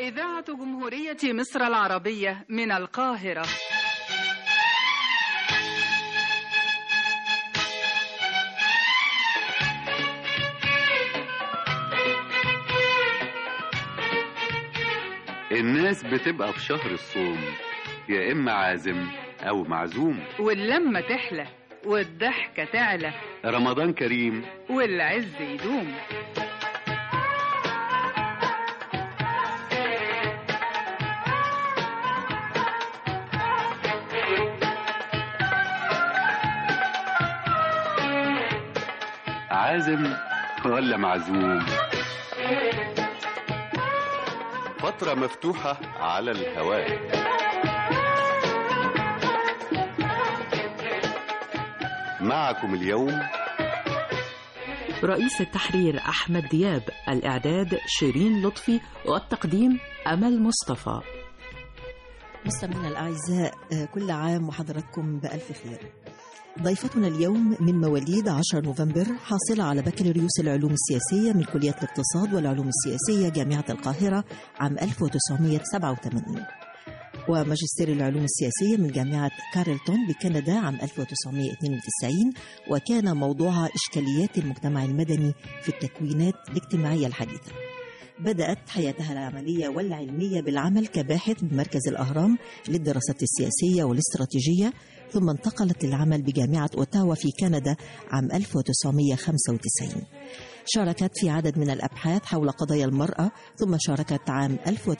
إذاعة جمهورية مصر العربية من القاهرة الناس بتبقى في شهر الصوم يا إما عازم أو معزوم واللمة تحلى والضحكة تعلى رمضان كريم والعز يدوم عازم ولا معزوم فترة مفتوحة على الهواء معكم اليوم رئيس التحرير أحمد دياب الإعداد شيرين لطفي والتقديم أمل مصطفى مستمعينا الأعزاء آه، كل عام وحضراتكم بألف خير ضيفتنا اليوم من مواليد 10 نوفمبر حاصلة على بكالوريوس العلوم السياسية من كلية الاقتصاد والعلوم السياسية جامعة القاهرة عام 1987 وماجستير العلوم السياسية من جامعة كارلتون بكندا عام 1992 وكان موضوعها إشكاليات المجتمع المدني في التكوينات الاجتماعية الحديثة بدأت حياتها العملية والعلمية بالعمل كباحث بمركز الأهرام للدراسات السياسية والاستراتيجية ثم انتقلت للعمل بجامعة أوتاوا في كندا عام 1995 شاركت في عدد من الأبحاث حول قضايا المرأة ثم شاركت عام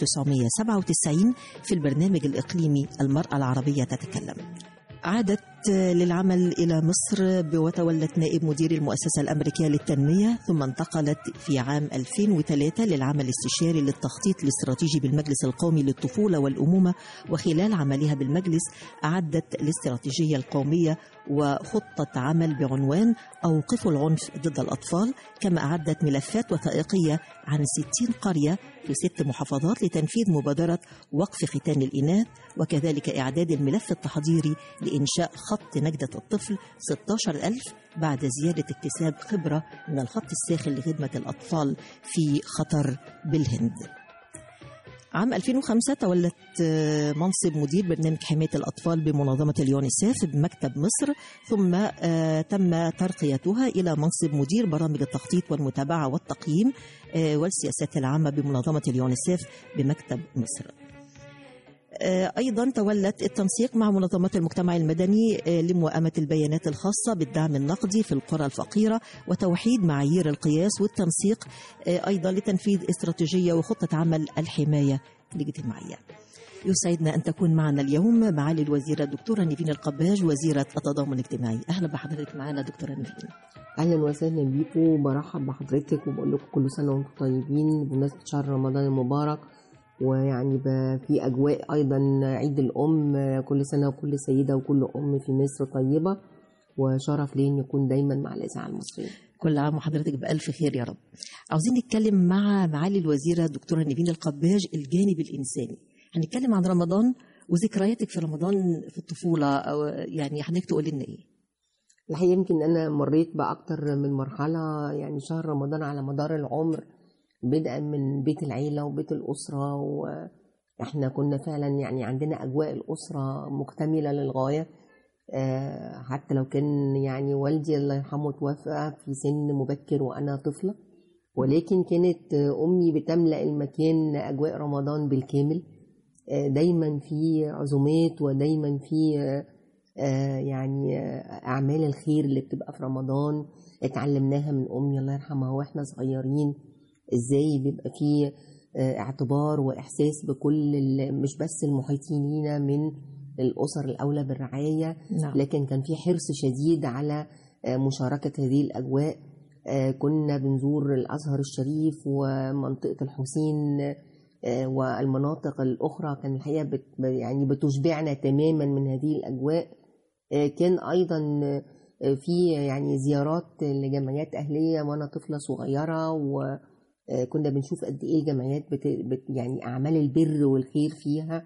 1997 في البرنامج الإقليمي المرأة العربية تتكلم عادت للعمل إلى مصر وتولت نائب مدير المؤسسة الأمريكية للتنمية ثم انتقلت في عام 2003 للعمل الاستشاري للتخطيط الاستراتيجي بالمجلس القومي للطفولة والأمومة وخلال عملها بالمجلس أعدت الاستراتيجية القومية وخطة عمل بعنوان أوقفوا العنف ضد الأطفال كما أعدت ملفات وثائقية عن 60 قرية في ست محافظات لتنفيذ مبادرة وقف ختان الإناث وكذلك إعداد الملف التحضيري لإنشاء خط نجدة الطفل 16000 بعد زيادة اكتساب خبرة من الخط الساخن لخدمة الأطفال في خطر بالهند عام 2005 تولت آه، منصب مدير برنامج حماية الأطفال بمنظمة اليونيسيف بمكتب مصر ثم آه، تم ترقيتها إلى منصب مدير برامج التخطيط والمتابعة والتقييم آه، والسياسات العامة بمنظمة اليونيسيف بمكتب مصر آه، أيضا تولت التنسيق مع منظمات المجتمع المدني آه، لموائمة البيانات الخاصة بالدعم النقدي في القرى الفقيرة وتوحيد معايير القياس والتنسيق آه، أيضا لتنفيذ استراتيجية وخطة عمل الحماية الاجتماعية يسعدنا أن تكون معنا اليوم معالي الوزيرة الدكتورة نيفين القباج وزيرة التضامن الاجتماعي أهلا بحضرتك معنا دكتورة نيفين اهلا وسهلا بيكم وبرحب بحضرتك وبقول لكم كل سنه وانتم طيبين بمناسبه شهر رمضان المبارك ويعني ب- في اجواء ايضا عيد الام كل سنه وكل سيده وكل ام في مصر طيبه وشرف لي ان يكون دايما مع الاذاعه المصريه كل عام وحضرتك بألف خير يا رب عاوزين نتكلم مع معالي الوزيرة الدكتورة نيفين القباج الجانب الإنساني هنتكلم عن رمضان وذكرياتك في رمضان في الطفولة أو يعني حضرتك تقول لنا إيه الحقيقه يمكن انا مريت باكتر من مرحله يعني شهر رمضان على مدار العمر بدءا من بيت العيله وبيت الاسره واحنا كنا فعلا يعني عندنا اجواء الاسره مكتمله للغايه آه، حتى لو كان يعني والدي الله يرحمه توفى في سن مبكر وانا طفله ولكن كانت آه، امي بتملا المكان اجواء رمضان بالكامل آه، دايما في عزومات ودايما في آه، آه، يعني آه، اعمال الخير اللي بتبقى في رمضان اتعلمناها من امي الله يرحمها واحنا صغيرين ازاي بيبقى في آه، اعتبار واحساس بكل ال- مش بس المحيطين لينا من الاسر الاولى بالرعايه نعم لكن كان في حرص شديد على آه، مشاركه هذه الاجواء آه، كنا بنزور الازهر الشريف ومنطقه الحسين آه، والمناطق الاخرى كان الحقيقه بت يعني بتشبعنا تماما من هذه الاجواء آه، كان ايضا آه، في يعني زيارات لجمعيات اهليه وانا طفله صغيره وكنا بنشوف قد ايه الجمعيات بت بت يعني اعمال البر والخير فيها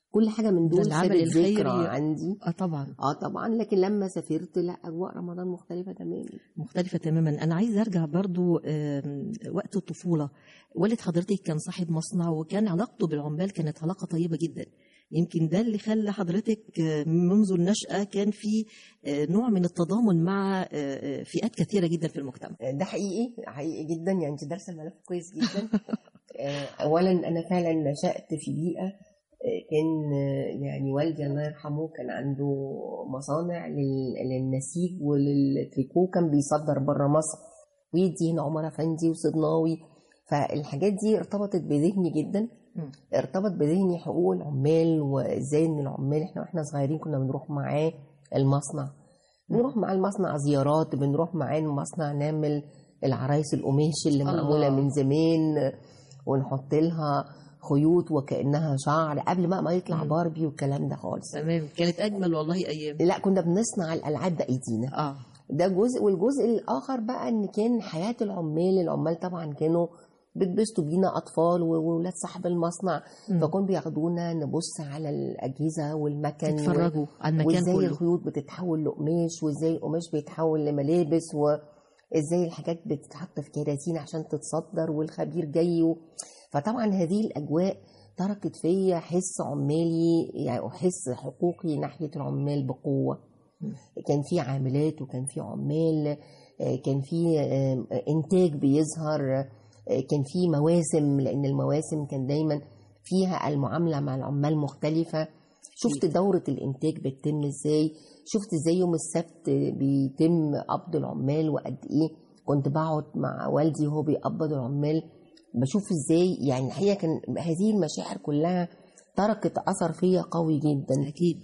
كل حاجه من ده دول العمل سابت ذكرى الخيري. عندي اه طبعا اه طبعا لكن لما سافرت لا اجواء رمضان مختلفه تماما مختلفة تماما أنا عايزة أرجع برضو آم، وقت الطفولة والد حضرتك كان صاحب مصنع وكان علاقته بالعمال كانت علاقة طيبة جدا يمكن ده اللي خلى حضرتك آه، منذ النشأة كان في آه، نوع من التضامن مع آه، آه، فئات كثيرة جدا في المجتمع ده حقيقي حقيقي جدا يعني انت دارسه الملف كويس جدا آه، اولا انا فعلا نشات في بيئه آه، كان آه، يعني والدي الله يرحمه كان عنده مصانع لل- للنسيج وللتريكو كان بيصدر بره مصر ويدي هنا عمر افندي وصدناوي فالحاجات دي ارتبطت بذهني جدا مم. ارتبط بذهني حقوق العمال وازاي ان العمال احنا واحنا صغيرين كنا بنروح معاه المصنع بنروح معاه المصنع زيارات بنروح معاه المصنع نعمل العرايس القماش اللي الله. معموله من زمان ونحط لها خيوط وكانها شعر قبل بقى ما يطلع مم. باربي والكلام ده خالص تمام كانت أجمل والله أيام لا كنا بنصنع الالعاب بايدينا اه ده جزء والجزء الاخر بقى ان كان حياه العمال العمال طبعا كانوا بيتبسطوا بينا اطفال وولاد صاحب المصنع مم. فكانوا بياخدونا نبص على الاجهزه والمكن تتفرجوا على المكان وازاي كله الخيوط بتتحول لقماش وازاي القماش بيتحول لملابس وازاي الحاجات بتتحط في كراتين عشان تتصدر والخبير جاي و... فطبعا هذه الاجواء تركت فيا حس عمالي يعني وحس حقوقي ناحيه العمال بقوه كان في عاملات وكان في عمال آه، كان في آه، انتاج بيظهر آه، كان في مواسم لان المواسم كان دايما فيها المعامله مع العمال مختلفه شفت دورة الإنتاج بتتم إزاي شفت إزاي يوم السبت بيتم قبض العمال وقد إيه كنت بقعد مع والدي وهو بيقبض العمال بشوف إزاي يعني الحقيقة كان هذه المشاعر كلها تركت أثر فيا قوي جدا أكيد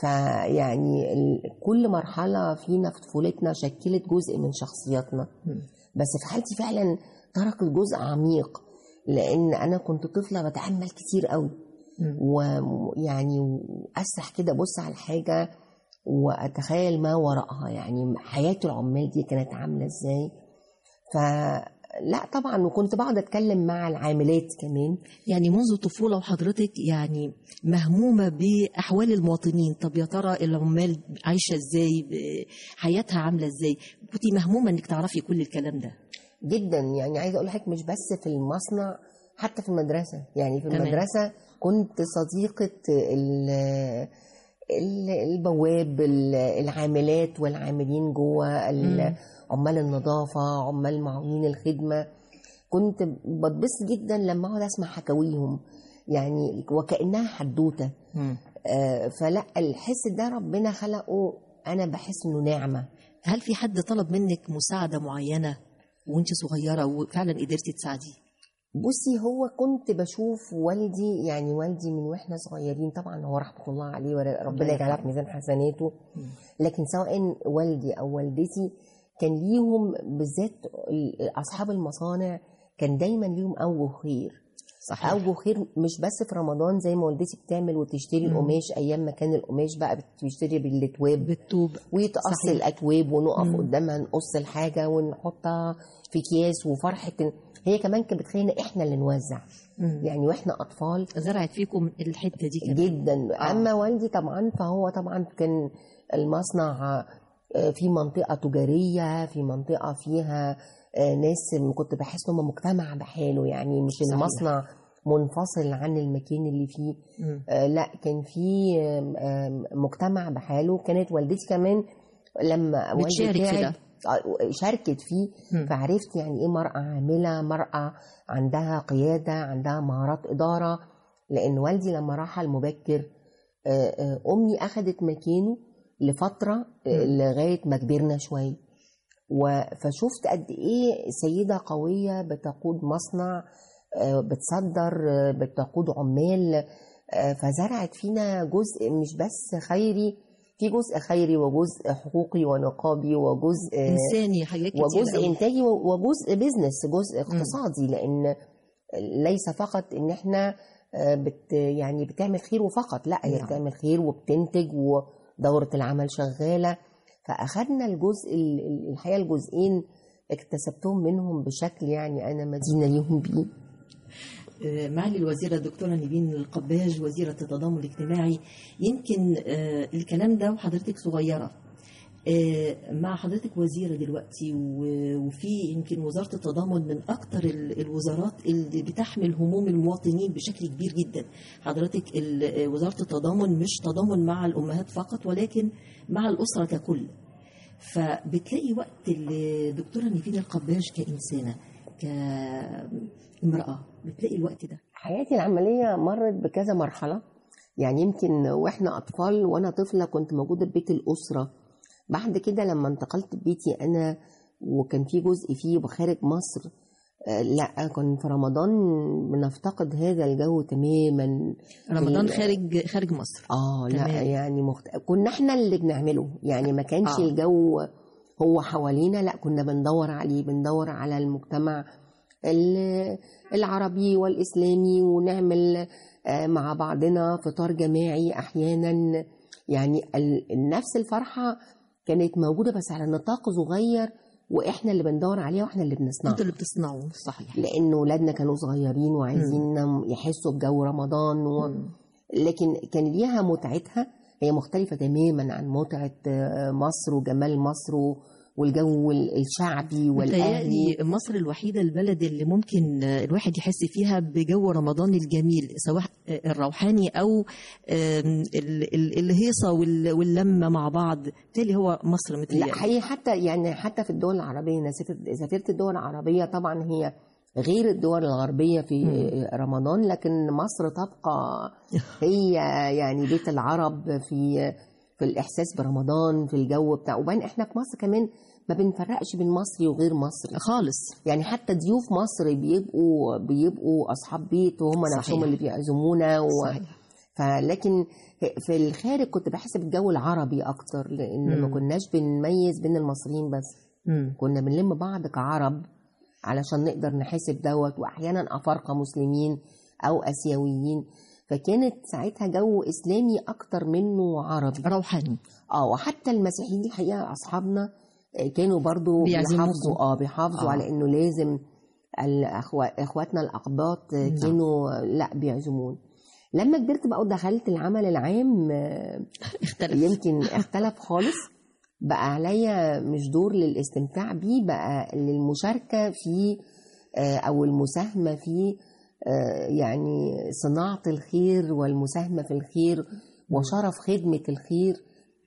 فيعني ال- كل مرحلة فينا في طفولتنا شكلت جزء من شخصياتنا مم. بس في حالتي فعلا تركت جزء عميق لأن أنا كنت طفلة بتأمل كتير قوي مم. ويعني أسرح كده أبص على الحاجة وأتخيل ما وراءها يعني حياة العمال دي كانت عاملة إزاي فلا طبعا وكنت بقعد أتكلم مع العاملات كمان يعني منذ الطفولة وحضرتك يعني مهمومة بأحوال المواطنين طب يا ترى العمال عايشة ازاي ب- حياتها عاملة ازاي كنت مهمومة انك تعرفي كل الكلام ده جدا يعني عايزه اقول لحضرتك مش بس في المصنع حتى في المدرسه يعني في تمام. المدرسه كنت صديقه ال ال- البواب ال- العاملات والعاملين جوه ال- مم. عمال النظافه عمال معاونين الخدمه كنت بتبسط جدا لما اقعد اسمع حكاويهم يعني وكانها حدوته آه، فلا الحس ده ربنا خلقه انا بحس انه نعمه هل في حد طلب منك مساعدة معينة وانت صغيرة وفعلا قدرتي تساعديه بصي هو كنت بشوف والدي يعني والدي من واحنا صغيرين طبعا هو رحمه الله عليه وربنا يجعلها في ميزان حسناته لكن سواء والدي او والدتي كان ليهم بالذات ال- اصحاب المصانع كان دايما ليهم اوجه خير صحيح اوجه خير مش بس في رمضان زي ما والدتي بتعمل وتشتري مم. القماش ايام ما كان القماش بقى بتشتري بالتواب بالطوب ويتقص صحيح. الاكواب ونقف مم. قدامها نقص الحاجه ونحطها في اكياس وفرحه هي كمان كانت بتخلينا احنا اللي نوزع مم. يعني واحنا اطفال زرعت فيكم الحتة دي كمان جدا آه. اما والدي طبعا فهو طبعا كان المصنع آه، في منطقه تجاريه في منطقه فيها آه، ناس كنت بحس ان هم مجتمع بحاله يعني مش صحيح. المصنع منفصل عن المكان اللي فيه مم. آه، لا كان في آم، آم، مجتمع بحاله كانت والدتي كمان لما والدي بتشارك في تعب، ده. آه، شاركت فيه مم. فعرفت يعني ايه مرأة عاملة مرأة عندها قيادة عندها مهارات إدارة لأن والدي لما رحل مبكر آه، آه، أمي أخدت مكانه لفترة آه، لغاية ما كبرنا شوية و- فشفت قد إيه سيدة قوية بتقود مصنع آه، بتصدر آه، بتقود عمال آه، فزرعت فينا جزء مش بس خيري في جزء خيري وجزء حقوقي ونقابي وجزء آه، إنساني حاجات كتير وجزء قوي. انتاجي و- وجزء بيزنس جزء اقتصادي لان ليس فقط ان احنا آه، بت يعني بتعمل خير وفقط لا هي نعم. بتعمل خير وبتنتج ودورة العمل شغالة فأخدنا الجزء ال- ال- الحقيقة الجزئين اكتسبتهم منهم بشكل يعني أنا مدينة ليهم بيه آه، معالي الوزيرة الدكتورة نيفين القباج وزيرة التضامن الاجتماعي يمكن آه، الكلام ده وحضرتك صغيرة آه، مع حضرتك وزيرة دلوقتي و- وفي يمكن وزارة التضامن من أكتر ال- الوزارات اللي بتحمل هموم المواطنين بشكل كبير جدا حضرتك ال- آه، وزارة التضامن مش تضامن مع الأمهات فقط ولكن مع الأسرة ككل فبتلاقي وقت الدكتورة نيفين القباج كإنسانة كامرأة بتلاقي الوقت ده حياتي العملية مرت بكذا مرحلة يعني يمكن واحنا أطفال وأنا طفلة كنت موجودة في بيت الأسرة بعد كده لما انتقلت بيتي أنا وكان في جزء فيه خارج مصر آه، لا كان في رمضان بنفتقد هذا الجو تماما رمضان ال- خارج خارج مصر اه لا تمام. يعني مخت... كنا احنا اللي بنعمله يعني ما كانش آه. آه. الجو هو حوالينا لا كنا بندور عليه بندور على المجتمع ال- العربي والاسلامي ونعمل آه، مع بعضنا فطار جماعي احيانا يعني ال- نفس الفرحه كانت موجوده بس على نطاق صغير واحنا اللي بندور عليها واحنا اللي بنصنعها انتوا اللي بتصنعوا صحيح لان ولادنا كانوا صغيرين وعايزين يحسوا بجو رمضان و... مم. لكن كان ليها متعتها هي مختلفة تماما عن متعة آه، مصر وجمال مصر و- والجو ال- الشعبي والأهلي متهيألي مصر الوحيدة البلد اللي ممكن الواحد يحس فيها بجو رمضان الجميل سواء الروحاني أو آم، ال- ال- الهيصة وال- واللمة مع بعض بالتالي هو مصر لا متهيألي هي حتى يعني حتى في الدول العربية أنا سافرت سافرت الدول العربية طبعا هي غير الدول الغربية في مم. رمضان لكن مصر تبقى هي يعني بيت العرب في في الإحساس برمضان في الجو بتاع وبعدين إحنا في مصر كمان ما بنفرقش بين مصري وغير مصري خالص يعني حتى ضيوف مصر بيبقوا بيبقوا اصحاب بيت وهم صحيح. نفسهم اللي بيعزمونا و... صحيح فلكن في الخارج كنت بحس بالجو العربي اكتر لان ما مم. كناش بنميز بين المصريين بس مم. كنا بنلم بعض كعرب علشان نقدر نحاسب دوت واحيانا افارقه مسلمين او اسيويين فكانت ساعتها جو اسلامي اكتر منه عربي روحاني اه وحتى المسيحيين الحقيقه اصحابنا آه، كانوا برضو بيعزموكم. بيحافظوا اه بيحافظوا آه. آه. على انه لازم الأخوة- اخواتنا الاقباط آه، نعم. كانوا آه، لا بيعزمون لما كبرت بقى ودخلت العمل العام آه، اختلف يمكن اختلف خالص بقى عليا مش دور للاستمتاع بيه بقى للمشاركة في آه، أو المساهمة في آه، يعني صناعة الخير والمساهمة في الخير وشرف خدمة الخير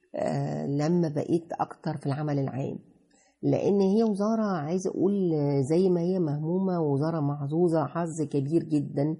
آه، لما بقيت أكتر في العمل العام لأن هي وزارة عايزة أقول آه، زي ما هي مهمومة وزارة محظوظة حظ كبير جدا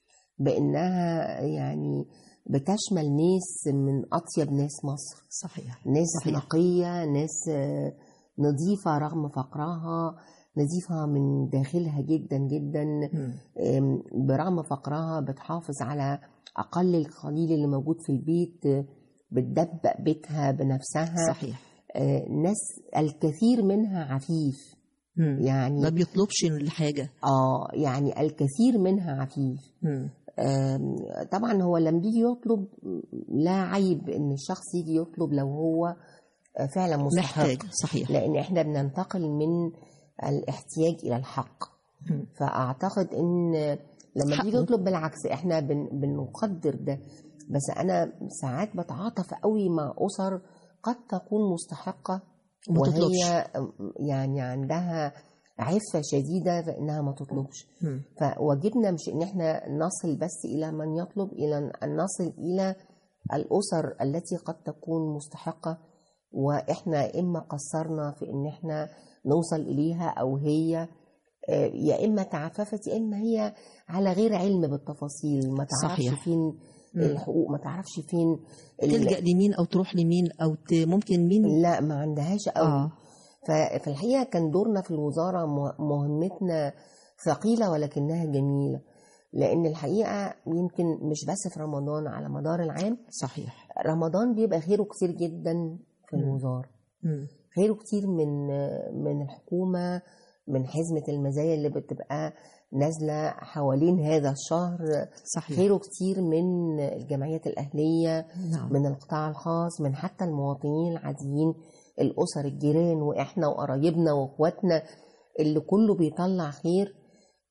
بأنها يعني بتشمل ناس من أطيب ناس مصر صحيح ناس صحيح. نقية ناس آه، نظيفة رغم فقرها نظيفة من داخلها جدا جدا مم. آم، برغم فقرها بتحافظ على أقل القليل اللي موجود في البيت آه، بتدبق بيتها بنفسها صحيح آه، ناس الكثير منها عفيف مم. يعني ما بيطلبش الحاجة اه يعني الكثير منها عفيف مم. آم، طبعا هو لما بيجي يطلب لا عيب ان الشخص يجي يطلب لو هو آه، فعلا مستحق محتاج صحيح لان احنا بننتقل من الاحتياج الى الحق مم. فاعتقد ان لما حقه. بيجي يطلب بالعكس احنا بن بنقدر ده بس انا ساعات بتعاطف قوي مع اسر قد تكون مستحقه وما تطلبش. وهي يعني عندها عفه شديده فانها ما تطلبش مم. فواجبنا مش ان احنا نصل بس الى من يطلب الى ان نصل الى الاسر التي قد تكون مستحقه واحنا اما قصرنا في ان احنا نوصل اليها او هي آه، يا اما تعففت يا اما هي على غير علم بالتفاصيل ما تعرفش صحيح. فين مم. الحقوق ما تعرفش فين ال- تلجأ لمين أو تروح لمين أو ت... ممكن مين لا ما عندهاش قوي آه. ففي الحقيقه كان دورنا في الوزاره مه- مهمتنا ثقيله ولكنها جميله لان الحقيقه يمكن مش بس في رمضان على مدار العام صحيح رمضان بيبقى خيره كتير جدا في مم. الوزاره مم. خيره كتير من من الحكومه من حزمه المزايا اللي بتبقى نازله حوالين هذا الشهر صحيح خيره كتير من الجمعيات الاهليه نعم من القطاع الخاص من حتى المواطنين العاديين الأسر الجيران وإحنا وقرايبنا وإخواتنا اللي كله بيطلع خير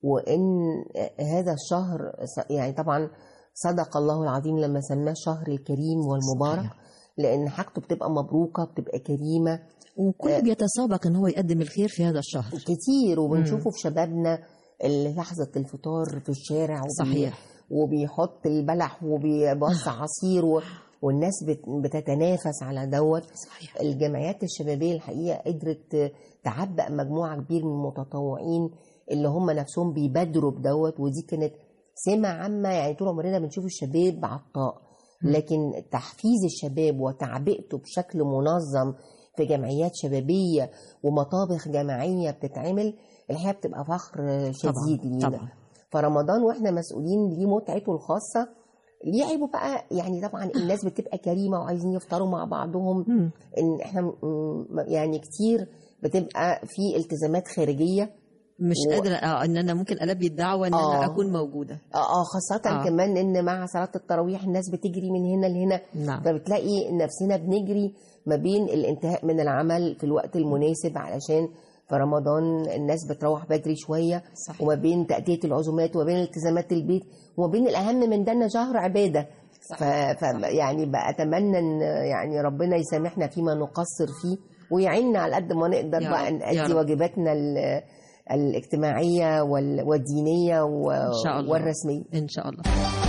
وان هذا الشهر يعني طبعا صدق الله العظيم لما سماه الشهر الكريم والمبارك صحيح. لان حاجته بتبقى مبروكه بتبقى كريمه وكل بيتسابق ان هو يقدم الخير في هذا الشهر كتير وبنشوفه في شبابنا اللي لحظه الفطار في الشارع وبي صحيح وبيحط البلح وبيوزع عصير و... والناس بت... بتتنافس على دوت صحيح الجمعيات الشبابيه الحقيقه قدرت تعبأ مجموعه كبير من المتطوعين اللي هم نفسهم بيبادروا بدوت ودي كانت سمة عامة يعني طول عمرنا بنشوف الشباب عطاء لكن تحفيز الشباب وتعبئته بشكل منظم في جمعيات شبابية ومطابخ جماعية بتتعمل الحقيقة بتبقى فخر شديد طبعا لينا طبعا فرمضان واحنا مسؤولين ليه متعته الخاصة ليه عيبه بقى يعني طبعا الناس بتبقى كريمة وعايزين يفطروا مع بعضهم مم. ان احنا م- م- يعني كتير بتبقى في التزامات خارجية مش و- قادره اه ان انا ممكن البي الدعوه ان آه. انا اكون موجوده اه آه، خاصة آه. آه. كمان ان مع صلاة التراويح الناس بتجري من هنا لهنا نعم فبتلاقي نفسنا بنجري ما بين الانتهاء من العمل في الوقت المناسب علشان في رمضان الناس بتروح بدري شوية صحيح وما بين تأدية العزومات وما بين التزامات البيت وما بين الأهم من ده إن شهر عبادة ف... ف... يعني بقى أتمنى إن يعني ربنا يسامحنا فيما نقصر فيه ويعيننا على قد ما نقدر يا بقى رب، يا نأدي رب. واجباتنا ال... الاجتماعية وال... والدينية و... إن شاء الله. والرسمية ان شاء الله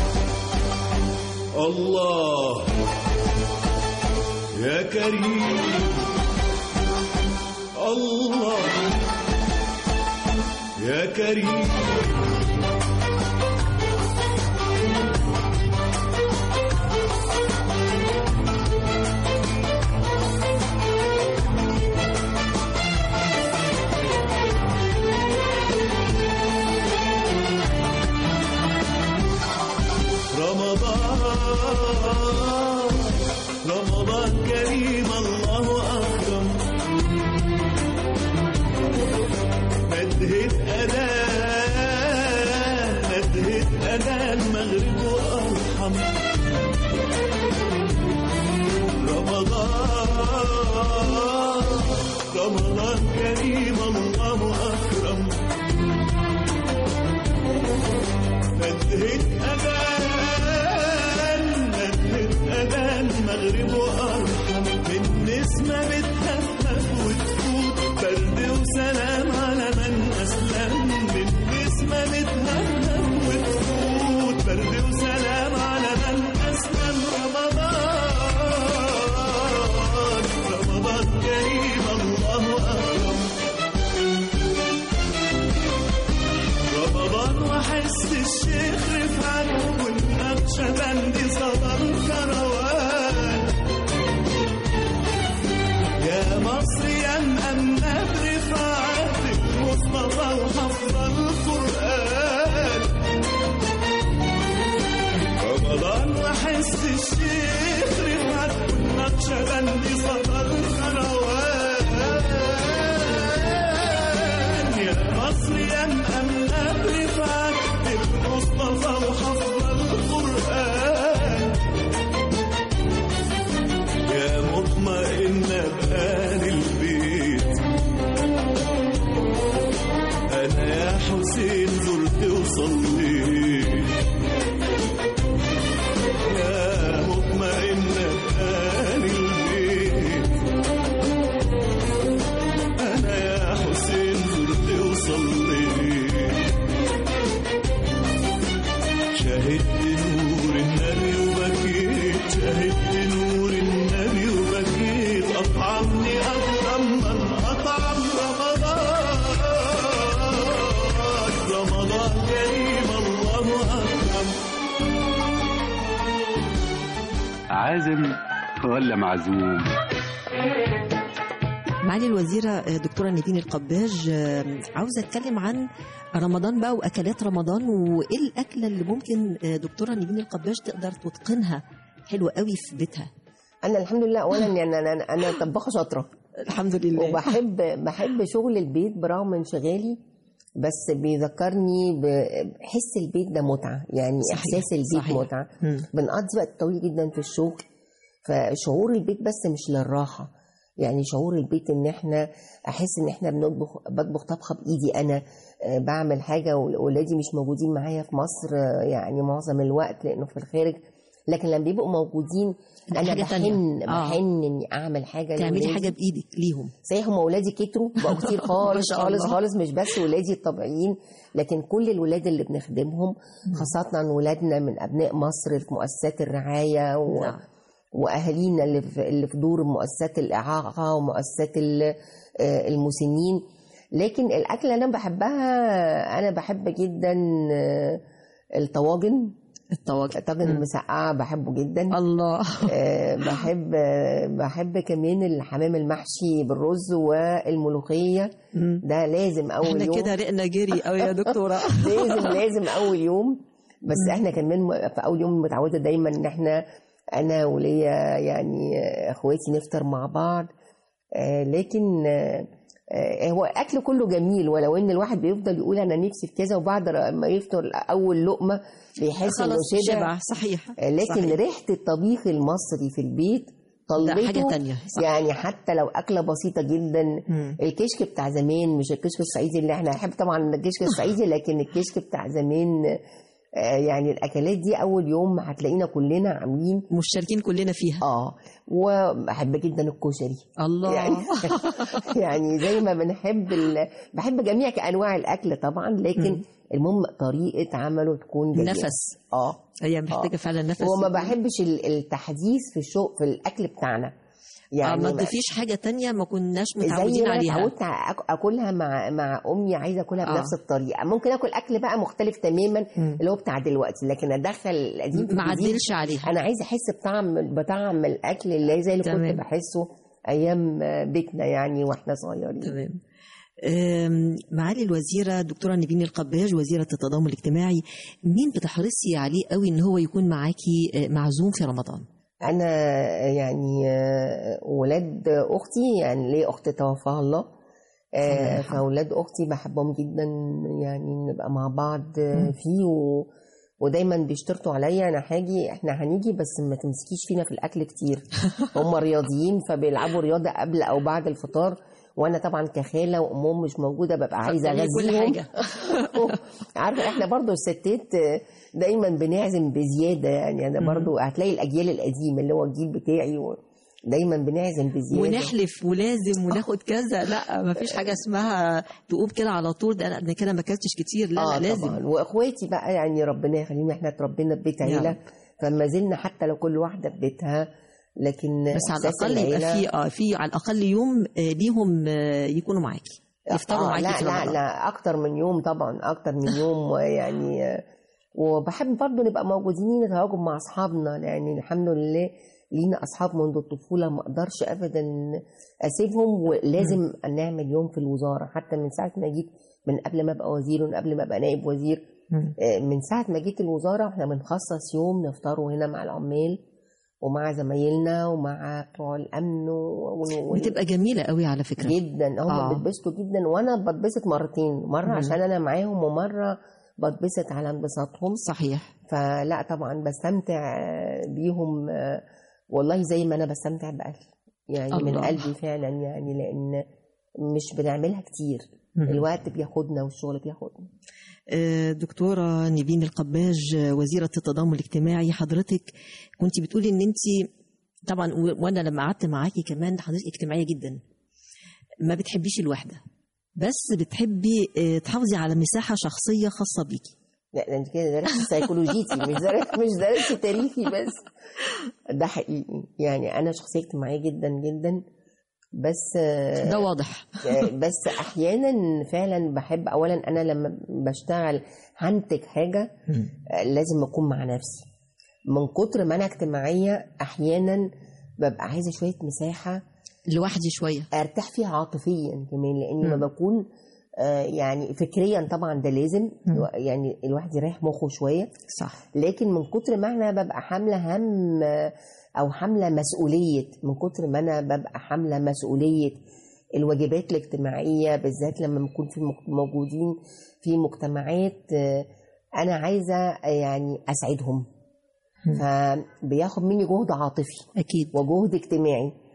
الله يا كريم الله يا كريم رمضان رمضان كريم الله أكرم ندهت أذان ندهت أذان مغرب وأرحم رمضان رمضان كريم الله أكرم ندهت أذان ندهت أذان مغرب وأرحم من نسمة بتهفف وتفوت برد وسلام على من أسلم من نسمة بتهفف وتفوت برد وسلام على من أسلم رمضان رمضان كريم الله أكرم رمضان وحس الشيخ رفعت والنقشبندي صدر كروان يا مصر يا مأمنة برفعت المصطفى وحفظ القرآن رمضان وحس الشيخ رفعت والنقشبندي صدر كروان يا مصر يا مأمنة برفعت المصطفى وحفظ القرآن يا مطمئنة بآل البيت أنا يا حسين زرت وصليت يا مطمئنة بآل البيت أنا يا حسين زرت وصليت شهدت نور النبي وبكيت شهدت نور النبي وبكيت أطعمني أكرم من أطعم رمضان رمضان كريم الله أكرم عازم ولا معزوم معالي الوزيرة آه، دكتورة نيفين القباج آه، عاوزة أتكلم عن رمضان بقى وأكلات رمضان وإيه الأكلة اللي ممكن آه، دكتورة نيفين القباج تقدر تتقنها حلوة قوي في بيتها أنا الحمد لله أولا يعني أنا أنا طباخة شاطرة الحمد لله وبحب بحب شغل البيت برغم انشغالي بس بيذكرني بحس البيت ده متعة يعني صحيح، إحساس البيت صحيح. متعة مم. بنقضي وقت طويل جدا في الشغل فشعور البيت بس مش للراحة يعني شعور البيت ان احنا احس ان احنا بنطبخ بطبخ طبخه بايدي انا آه، بعمل حاجه واولادي مش موجودين معايا في مصر آه، يعني معظم الوقت لانه في الخارج لكن لما بيبقوا موجودين لا، انا حاجة تانية. بحن آه. بحن اني اعمل حاجه تعملي لولادي. حاجه بايدك ليهم صحيح هم اولادي كتروا بقوا كتير ما خالص شاء خالص الله. خالص مش بس ولادي الطبيعيين لكن كل الولاد اللي بنخدمهم خاصة ولادنا من أبناء مصر في مؤسسات الرعاية و... نعم. وأهالينا اللي في, اللي في دور مؤسسات الإعاقة ومؤسسات ال- آه، المسنين لكن الأكل اللي أنا بحبها أنا بحب جدا آه، الطواجن الطواجن الطاجن المسقعة بحبه جدا الله آه، بحب آه، بحب كمان الحمام المحشي بالرز والملوخية مم. ده لازم أول احنا يوم كده رقنا جري قوي يا دكتوره لازم لازم أول يوم بس احنا كمان م- في أول يوم متعودة دايما إن احنا أنا وليا يعني آه، إخواتي نفطر مع بعض آه، لكن آه، آه، هو الأكل كله جميل ولو إن الواحد بيفضل يقول أنا نفسي في كذا وبعد ما يفطر أول لقمة بيحس إنه خلاص شبع شبع صحيح لكن صحيح. ريحه الطبيخ المصري في البيت ده طلته حاجة تانية، صح. يعني حتى لو اكله بسيطه جدا مم. الكشك بتاع زمان مش الكشك الصعيدي اللي احنا نحب طبعا الكشك الصعيدي لكن الكشك بتاع زمان آه، يعني الاكلات دي اول يوم هتلاقينا كلنا عاملين مشتركين كلنا فيها اه وبحب جدا الكشري الله يعني يعني زي ما بنحب ال... بحب جميع انواع الاكل طبعا لكن المهم طريقه عمله تكون جيده نفس اه هي محتاجه فعلا نفس وما بحبش ال- التحديث في الشو في الاكل بتاعنا يعني يعني ما ما- تضيفيش حاجه تانية ما كناش زي متعودين ما أنا عليها اتعودت أك- اكلها مع مع امي عايزه اكلها آه. بنفس الطريقه ممكن اكل اكل بقى مختلف تماما مم. اللي هو بتاع دلوقتي لكن ادخل القديم في ما الجديد عدلش عليها انا عايزه احس بطعم بطعم الاكل اللي زي اللي تمام. كنت بحسه ايام بيتنا يعني واحنا صغيرين تمام أم، معالي الوزيرة دكتورة نيفين القباج وزيرة التضامن الاجتماعي مين بتحرصي عليه قوي ان هو يكون معاكي آه، معزوم في رمضان انا يعني آه، ولاد اختي يعني ليه اخت توفاها الله الله آه، يرحمه. فاولاد اختي بحبهم جدا يعني نبقى مع بعض آه، فيه و... ودايما بيشترطوا عليا انا هاجي احنا هنيجي بس ما تمسكيش فينا في الاكل كتير هم رياضيين فبيلعبوا رياضه قبل او بعد الفطار وانا طبعا كخاله وامهم مش موجوده ببقى عايزه تعملي كل اغذيهم حاجة. عارفه احنا برضو الستات آه، دايما بنعزم بزياده يعني انا برضو هتلاقي الاجيال القديمه اللي هو الجيل بتاعي و... دايما بنعزم بزياده ونحلف ولازم وناخد كذا لا ما فيش حاجه اسمها تقوم كده على طول ده انا كده ما اكلتش كتير لا اه لا لازم طبعا واخواتي بقى يعني ربنا يخليهم احنا اتربينا في بيت يا عيله رب. فما زلنا حتى لو كل واحده في بيتها لكن بس على إحساس الاقل يبقى العيلة- في اه في على الاقل يوم آه، ليهم آه، يكونوا معاكي يفطروا آه معاكي لا في لا رمضان لا اكتر من يوم طبعا اكتر من يوم يعني آه، وبحب برضو نبقى موجودين نتواجد مع اصحابنا يعني الحمد لله لينا اصحاب منذ الطفوله ما اقدرش ابدا اسيبهم ولازم نعمل يوم في الوزاره حتى من ساعه ما جيت من قبل ما ابقى وزير ومن قبل ما ابقى نائب وزير مم. آه، من ساعه ما جيت الوزاره احنا بنخصص يوم نفطروا هنا مع العمال ومع زمايلنا ومع بتوع الامن و... و... بتبقى جميله قوي على فكره جدا هم آه. آه. بيتبسطوا جدا وانا بتبسط مرتين مره مم. عشان انا معاهم ومره بتبسط على انبساطهم صحيح فلا طبعا بستمتع بيهم آه، والله زي ما انا بستمتع باهلي يعني من الله. قلبي فعلا يعني لان مش بنعملها كتير مم. الوقت بياخدنا والشغل بياخدنا آه، دكتورة نيفين القباج آه، وزيرة التضامن الاجتماعي حضرتك كنت بتقولي ان انت طبعا و- وانا لما قعدت معاكي كمان حضرتك اجتماعية جدا ما بتحبيش الوحدة بس بتحبي آه، تحافظي على مساحة شخصية خاصة بيكي لا ده انت كده درست سيكولوجيتي مش درست مش درست تاريخي بس ده حقيقي يعني انا شخصيه اجتماعيه جدا جدا بس آه، ده واضح بس احيانا فعلا بحب اولا انا لما بشتغل هنتج حاجه آه، لازم اكون مع نفسي من كتر ما انا اجتماعيه احيانا ببقى عايزه شويه مساحه لوحدي شوية ارتاح فيها عاطفيا كمان لان ما مم. بكون آه، يعني فكريا طبعا ده لازم مم. يعني الواحد يريح مخه شويه صح لكن من كتر ما انا ببقى حامله هم آه، او حامله مسؤوليه من كتر ما انا ببقى حامله مسؤوليه الواجبات الاجتماعيه بالذات لما نكون في مك- موجودين في مجتمعات آه، انا عايزه آه، يعني اسعدهم مم. فبياخد مني جهد عاطفي أكيد وجهد اجتماعي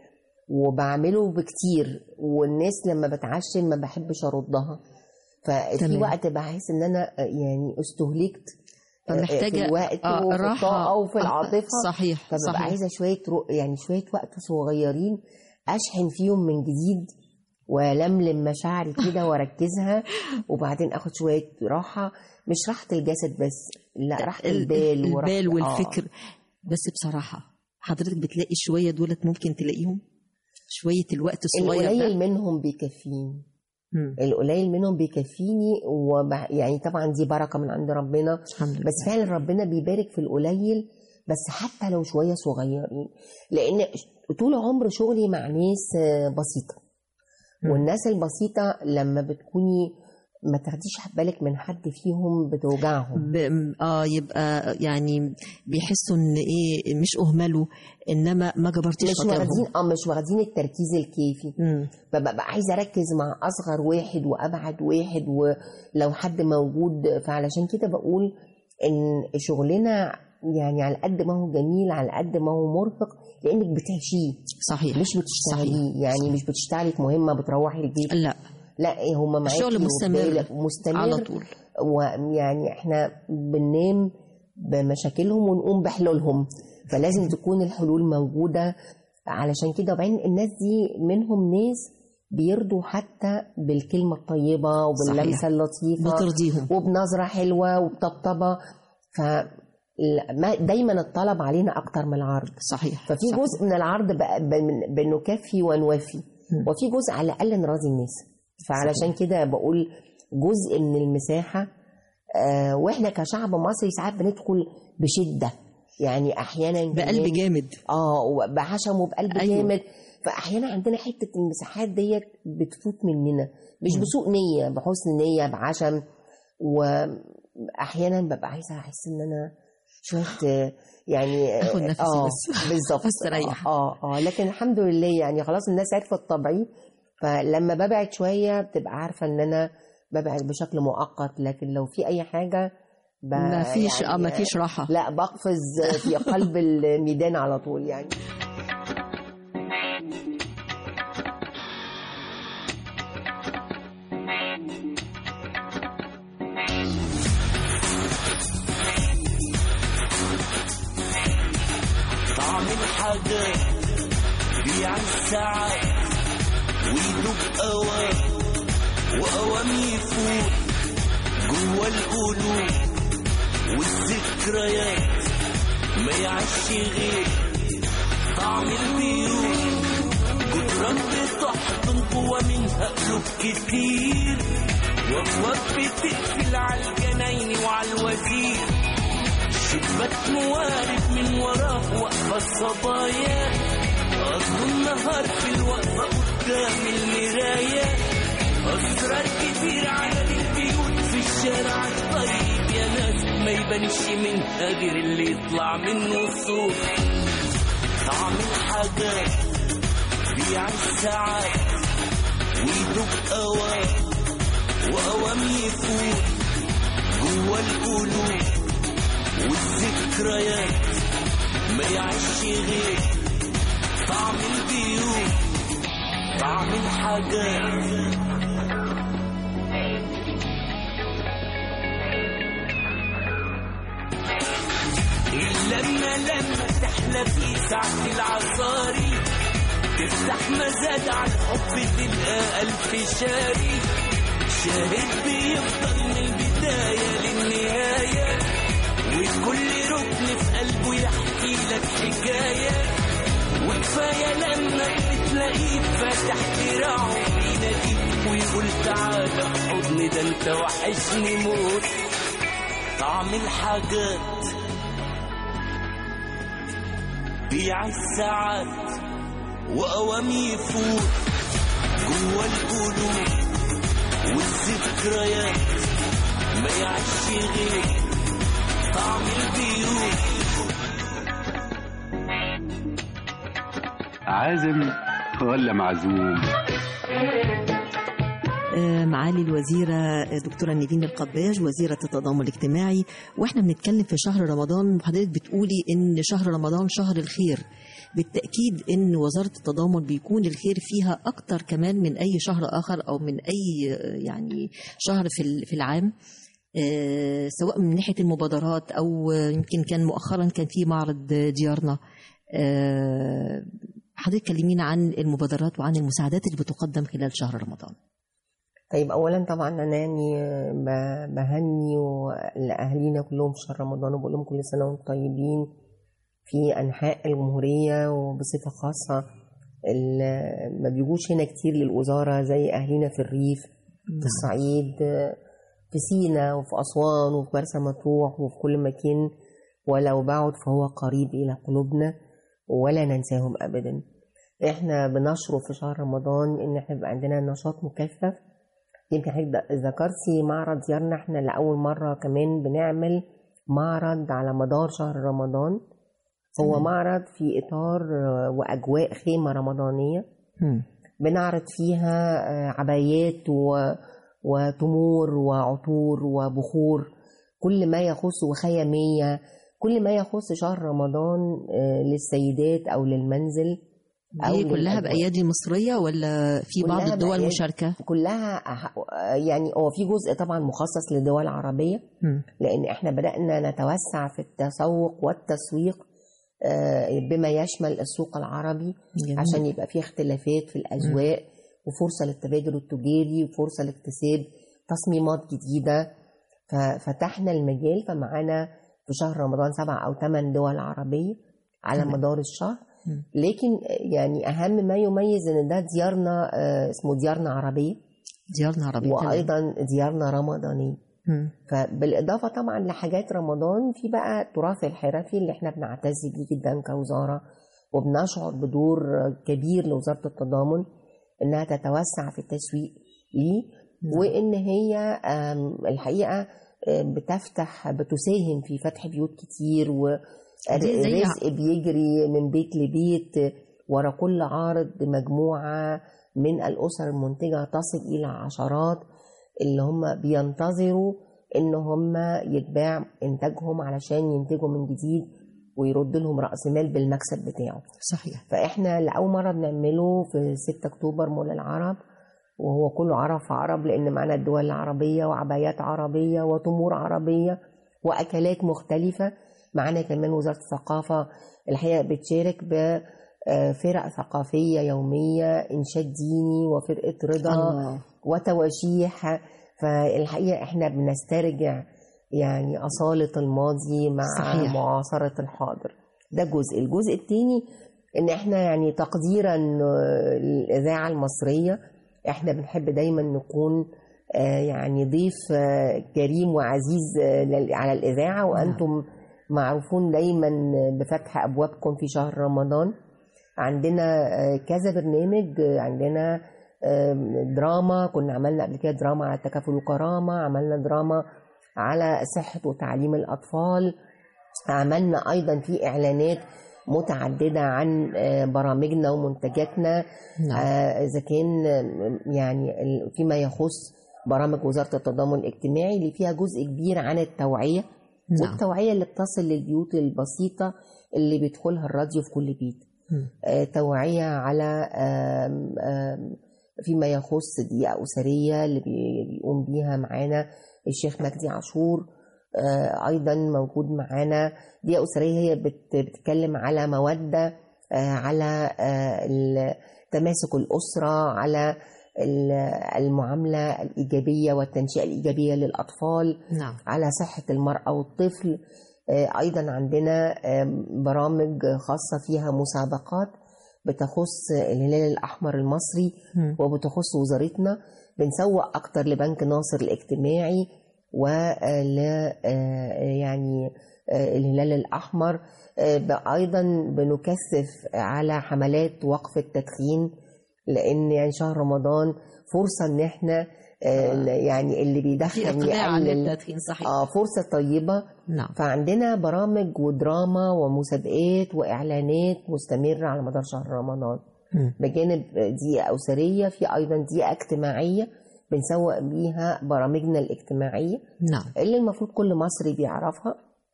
وبعمله بكتير والناس لما بتعشم ما بحبش اردها ففي تمام. وقت بحس ان انا يعني استهلكت فمحتاجة في الوقت آه، وفي راحة. الطاقه وفي آه، العاطفه صحيح فببقى صحيح عايزه شويه رو... يعني شويه وقت صغيرين اشحن فيهم من جديد والملم مشاعري كده واركزها وبعدين اخد شويه راحه مش راحه الجسد بس لا راحه ال- البال وراحة- البال آه. والفكر بس بصراحة حضرتك بتلاقي شوية دولت ممكن تلاقيهم شوية الوقت الصغير القليل ده منهم بيكفيني مم. القليل منهم بيكفيني وب... يعني طبعا دي بركه من عند ربنا الحمد لله بس فعلا ربنا بيبارك في القليل بس حتى لو شويه صغيرين لان طول عمر شغلي مع ناس آه، بسيطه مم. والناس البسيطه لما بتكوني ما تاخديش بالك من حد فيهم بتوجعهم ب... اه يبقى يعني بيحسوا ان ايه مش اهملوا انما ما جبرتيش مش خاطرهم واخدين اه مش واخدين التركيز الكافي مم. فببقى عايزه اركز مع اصغر واحد وابعد واحد ولو حد موجود فعلشان كده بقول ان شغلنا يعني على قد ما هو جميل على قد ما هو مرهق لانك بتعيشيه صحيح مش بتشتغليه يعني مش بتشتغلي في مهمه بتروحي البيت لا لا هم معاكي الشغل مستمر. وبالك- مستمر على طول ويعني احنا بننام بمشاكلهم ونقوم بحلولهم فلازم تكون الحلول موجودة علشان كده وبعدين الناس دي منهم ناس بيرضوا حتى بالكلمة الطيبة وباللمسة صحيح. اللطيفة بترضيهم وبنظرة حلوة وبطبطبة ف ما- دايما الطلب علينا أكتر من العرض صحيح ففي صحيح. جزء من العرض بقى بن- بنكفي ونوفي مم. وفي جزء على الاقل نراضي الناس فعلشان كده بقول جزء من المساحه آه واحنا كشعب مصري ساعات بندخل بشده يعني احيانا بقلب كمان- جامد اه وبعشم وبقلب أيوة. أيوة. جامد فاحيانا عندنا حته المساحات ديت بتفوت مننا مش مم. بسوء نيه بحسن نيه بعشم واحيانا ببقى عايزه احس ان انا شويه آه، يعني آخد نفسي اه بس. بالظبط واستريح. اه اه لكن الحمد لله يعني خلاص الناس عرفت طبعي فلما ببعد شويه بتبقى عارفه ان انا ببعد بشكل مؤقت لكن لو في اي حاجه ب... ما فيش اه ما فيش راحة لا بقفز في قلب الميدان على طول يعني طعم الحاجات بيع الساعات ويدوب أوام وأوام يفوت جوا القلوب والذكريات ما يعيش غير طعم البيوت جدران بتحضن جوا منها قلوب كتير وابواب بتقفل على الجناين وعلى الوزير شباك موارد من وراه واقفة الصبايا قضوا النهار في الوقفة قدام المراية أسرار كتير على البيوت في الشارع الطيب يا ناس ما يبانش منها غير اللي يطلع منه الصوت طعم الحاجات بيع الساعات ويدوب أوام وأوام يفوت جوا القلوب والذكريات ما يعيش غير طعم البيوت طعم الحاجات اللمة لما تحلى في ساعة العصاري تفتح مزاد على الحب تبقى ألف شاري شاهد بيفضل من البداية للنهاية وكل ركن في قلبه يحكي لك حكاية وكفاية لما بتلاقيه فاتح دراعه بيناديك ويقول تعالى حضني ده انت وحشني موت طعم الحاجات بيع الساعات وأوام يفوت جوا القلوب والذكريات ما يعيش غير طعم البيوت عازم ولا معزوم آه، معالي الوزيرة دكتورة نيفين القباج وزيرة التضامن الاجتماعي واحنا بنتكلم في شهر رمضان وحضرتك بتقولي ان شهر رمضان شهر الخير بالتأكيد ان وزارة التضامن بيكون الخير فيها اكتر كمان من اي شهر اخر او من اي آه، يعني شهر في ال- في العام آه، سواء من ناحية المبادرات او آه، يمكن كان مؤخرا كان في معرض ديارنا آه، حضرتك كلمينا عن المبادرات وعن المساعدات اللي بتقدم خلال شهر رمضان طيب اولا طبعا انا يعني ب- بهني و- لاهالينا كلهم في شهر رمضان وبقول لهم كل سنه وانتم طيبين في انحاء الجمهوريه وبصفه خاصه ال- ما بيجوش هنا كتير للوزاره زي اهالينا في الريف في الصعيد في سينا وفي اسوان وفي مرسى مطروح وفي كل مكان ولو بعد فهو قريب الى قلوبنا ولا ننساهم ابدا احنا بنشرف في شهر رمضان ان احنا يبقى عندنا نشاط مكثف يمكن حضرتك ذكرتي معرض زيارنا احنا لأول مرة كمان بنعمل معرض على مدار شهر رمضان هو تمام. معرض في إطار آه، وأجواء خيمة رمضانية مم. بنعرض فيها آه، عبايات و... وتمور وعطور وبخور كل ما يخص وخيامية كل ما يخص شهر رمضان آه، للسيدات أو للمنزل أو دي كلها للأزواج. بأيادي مصرية ولا في بعض كلها الدول بأيادي- مشاركة؟ كلها أح- يعني هو في جزء طبعا مخصص لدول عربية مم. لأن احنا بدأنا نتوسع في التسوق والتسويق آه، بما يشمل السوق العربي جميل. عشان يبقى في اختلافات في الأذواق وفرصة للتبادل التجاري وفرصة لاكتساب تصميمات جديدة ففتحنا المجال فمعانا في شهر رمضان سبع أو ثمان دول عربية على تمام. مدار الشهر مم. لكن يعني أهم ما يميز إن ده ديارنا آه، اسمه ديارنا عربية ديارنا عربية تمام. وأيضا ديارنا رمضانية مم. فبالإضافة طبعا لحاجات رمضان في بقى التراث الحرفي اللي احنا بنعتز بيه جدا كوزارة وبنشعر بدور كبير لوزارة التضامن إنها تتوسع في التسويق ليه نعم. وإن هي آم، الحقيقة آم، بتفتح بتساهم في فتح بيوت كتير زي- زي- والرزق بيجري من بيت لبيت ورا كل عارض مجموعة من الأسر المنتجة تصل إلى عشرات اللي هم بينتظروا ان هم يتباع انتاجهم علشان ينتجوا من جديد ويرد لهم راس مال بالمكسب بتاعه صحيح فاحنا لاول مره بنعمله في 6 اكتوبر مول العرب وهو كله عرب في عرب لان معانا الدول العربيه وعبايات عربيه وتمور عربيه واكلات مختلفه معانا كمان وزاره الثقافه الحقيقه بتشارك بفرق ثقافيه يوميه انشاد ديني وفرقه رضا الله وتواشيح فالحقيقة احنا بنسترجع يعني أصالة الماضي مع صحيح. معاصرة الحاضر ده جزء الجزء الثاني ان احنا يعني تقديرا للإذاعة المصرية احنا بنحب دايما نكون آه، يعني ضيف آه، كريم وعزيز آه، لل- على الإذاعة وأنتم معروفون دايما بفتح أبوابكم في شهر رمضان عندنا آه، كذا برنامج آه، عندنا آم، دراما كنا عملنا قبل كده دراما على التكافل والكرامة عملنا دراما على صحة وتعليم الأطفال عملنا أيضا في إعلانات متعددة عن آه، برامجنا ومنتجاتنا نعم آه، إذا كان آم، يعني ال- فيما يخص برامج وزارة التضامن الاجتماعي اللي فيها جزء كبير عن التوعية نعم والتوعية اللي بتصل للبيوت البسيطة اللي بيدخلها الراديو في كل بيت مم. آه، توعية على آم، آم، فيما يخص دقيقة أسرية اللي بي- بيقوم بيها معانا الشيخ مجدي عاشور آه، أيضا موجود معانا دقيقة أسرية هي بت- بتتكلم على مودة آه، على آه، ال- تماسك الأسرة على ال- المعاملة الإيجابية والتنشئة الإيجابية للأطفال نعم على صحة المرأة والطفل آه، أيضا عندنا آم، برامج خاصة فيها مسابقات بتخص الهلال الأحمر المصري مم. وبتخص وزارتنا بنسوق أكتر لبنك ناصر الاجتماعي ول يعني آه، الهلال الأحمر آه، ب- أيضا بنكثف على حملات وقف التدخين لأن يعني شهر رمضان فرصة إن احنا آه، يعني اللي في بيدخن اقلاع عن يقلل التدخين صحيح اه فرصة طيبة نعم فعندنا برامج ودراما ومسابقات وإعلانات مستمرة على مدار شهر رمضان مم. بجانب دقيقة أسرية في أيضا دقيقة اجتماعية بنسوق بيها برامجنا الاجتماعية نعم اللي المفروض كل مصري بيعرفها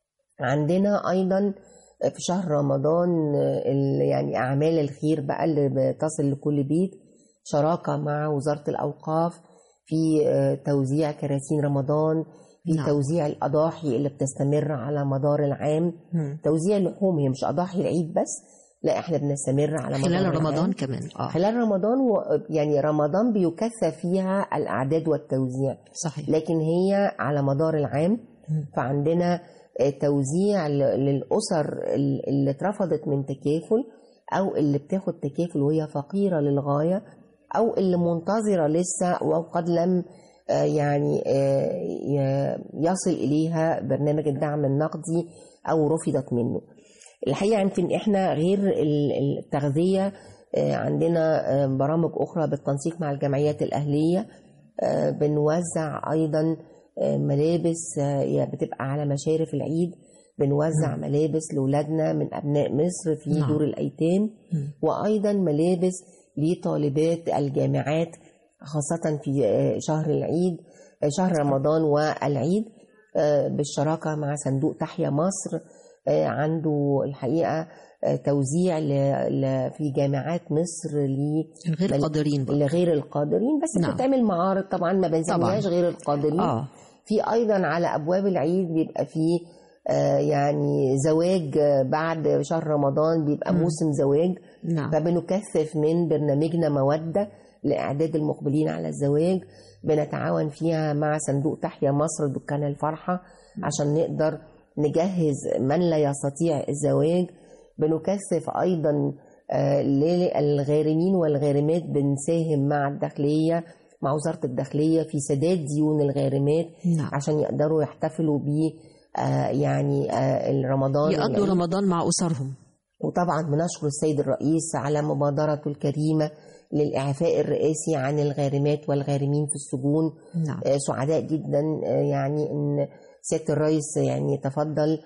عندنا أيضا في شهر رمضان ال- يعني أعمال الخير بقى اللي بتصل لكل بيت شراكة مع وزارة الأوقاف في آه، توزيع كراتين رمضان في نعم. توزيع الأضاحي اللي بتستمر على مدار العام مم. توزيع اللحوم هي مش أضاحي العيد بس لا احنا بنستمر على مدار خلال العام. رمضان كمان اه خلال رمضان و... يعني رمضان بيكثف فيها الأعداد والتوزيع صحيح لكن هي على مدار العام فعندنا آه، توزيع ل- للأسر ال- اللي اترفضت من تكافل أو اللي بتاخد تكافل وهي فقيرة للغاية أو اللي منتظرة لسه وقد لم آه، يعني آه، ي- يصل إليها برنامج الدعم النقدي أو رفضت منه الحقيقة يمكن إحنا غير ال- التغذية آه، عندنا آه، برامج أخرى بالتنسيق مع الجمعيات الأهلية آه، بنوزع أيضا آه، ملابس آه، يعني بتبقى على مشارف العيد بنوزع ملابس لأولادنا من أبناء مصر في نعم. دور الأيتام وأيضا ملابس لطالبات الجامعات خاصة في آه، شهر العيد آه، شهر رمضان والعيد آه، بالشراكة مع صندوق تحيا مصر آه، عنده الحقيقة آه، توزيع ل- ل- في جامعات مصر ل الغير مل- قادرين بقى. لغير القادرين بس نعم. بتعمل معارض طبعا ما بنسميهاش غير القادرين اه في ايضا على ابواب العيد بيبقى في آه، يعني زواج آه، بعد شهر رمضان بيبقى مم. موسم زواج نعم فبنكثف من برنامجنا مودة لإعداد المقبلين على الزواج بنتعاون فيها مع صندوق تحيا مصر دكان الفرحة عشان نقدر نجهز من لا يستطيع الزواج بنكثف أيضا آه، للغارمين والغارمات بنساهم مع الداخلية مع وزارة الداخلية في سداد ديون الغارمات نعم عشان يقدروا يحتفلوا ب آه، يعني آه، رمضان يقضوا والعيد. رمضان مع أسرهم وطبعا بنشكر السيد الرئيس على مبادرته الكريمة للإعفاء الرئاسي عن الغارمات والغارمين في السجون نعم آه، سعداء جدا آه، يعني ان سياده الرئيس يعني تفضل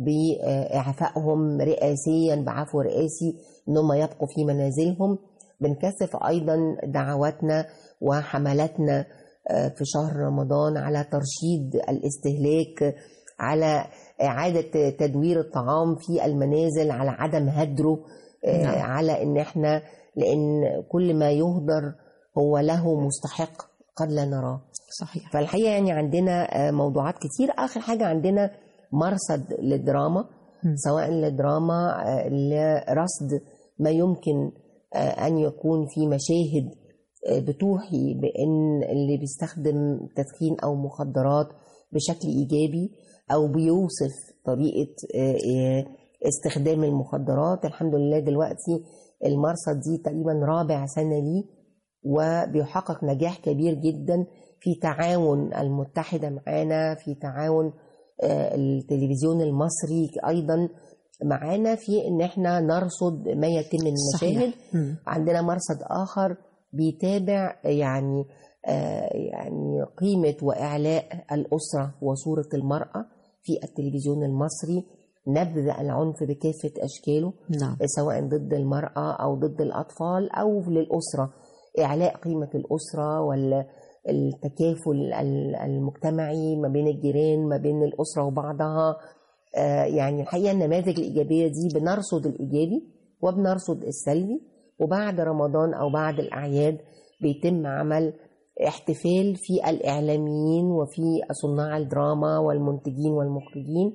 باعفائهم رئاسيا بعفو رئاسي ان هم يبقوا في منازلهم بنكثف ايضا دعواتنا وحملاتنا آه، في شهر رمضان على ترشيد الاستهلاك على اعاده تدوير الطعام في المنازل على عدم هدره آه، نعم. على ان احنا لان كل ما يهدر هو له مستحق قد لا نراه صحيح فالحقيقه يعني عندنا آه، موضوعات كتير اخر حاجه عندنا مرصد للدراما مم. سواء لدراما آه، لرصد ما يمكن آه، ان يكون في مشاهد آه، بتوحي بان اللي بيستخدم تدخين او مخدرات بشكل ايجابي او بيوصف طريقه آه، آه، استخدام المخدرات الحمد لله دلوقتي المرصد دي تقريبا رابع سنه ليه وبيحقق نجاح كبير جدا في تعاون المتحدة معانا في تعاون آه، التلفزيون المصري أيضا معانا في إن احنا نرصد ما يتم من المشاهد صحيح مم. عندنا مرصد آخر بيتابع يعني آه، يعني قيمة وإعلاء الأسرة وصورة المرأة في التلفزيون المصري نبذ العنف بكافة أشكاله نعم سواء ضد المرأة أو ضد الأطفال أو للأسرة إعلاء قيمة الأسرة والتكافل ال- المجتمعي ما بين الجيران ما بين الأسرة وبعضها آه، يعني الحقيقة النماذج الإيجابية دي بنرصد الإيجابي وبنرصد السلبي وبعد رمضان أو بعد الأعياد بيتم عمل احتفال في الإعلاميين وفي صناع الدراما والمنتجين والمخرجين